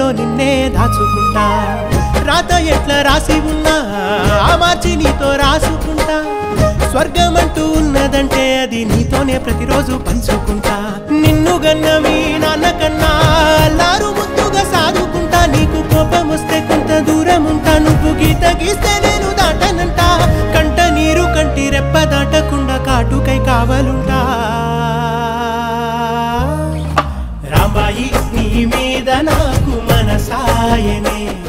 గుండెల్లో నిన్నే దాచుకుంటా రాత ఎట్లా రాసి ఉన్నా ఆ మార్చి నీతో రాసుకుంటా స్వర్గం అంటూ ఉన్నదంటే అది నీతోనే ప్రతిరోజు పంచుకుంటా నిన్ను గన్న మీ నాన్న కన్నా లారు ముద్దుగా సాదుకుంటా నీకు కోపం వస్తే కొంత దూరం ఉంటా నువ్వు గీత గీస్తే నేను దాటనంట కంట నీరు కంటి రెప్ప దాటకుండా కాటుకై కావలుంటా రాంబాయి నీ మీద నాకు మనసాయనే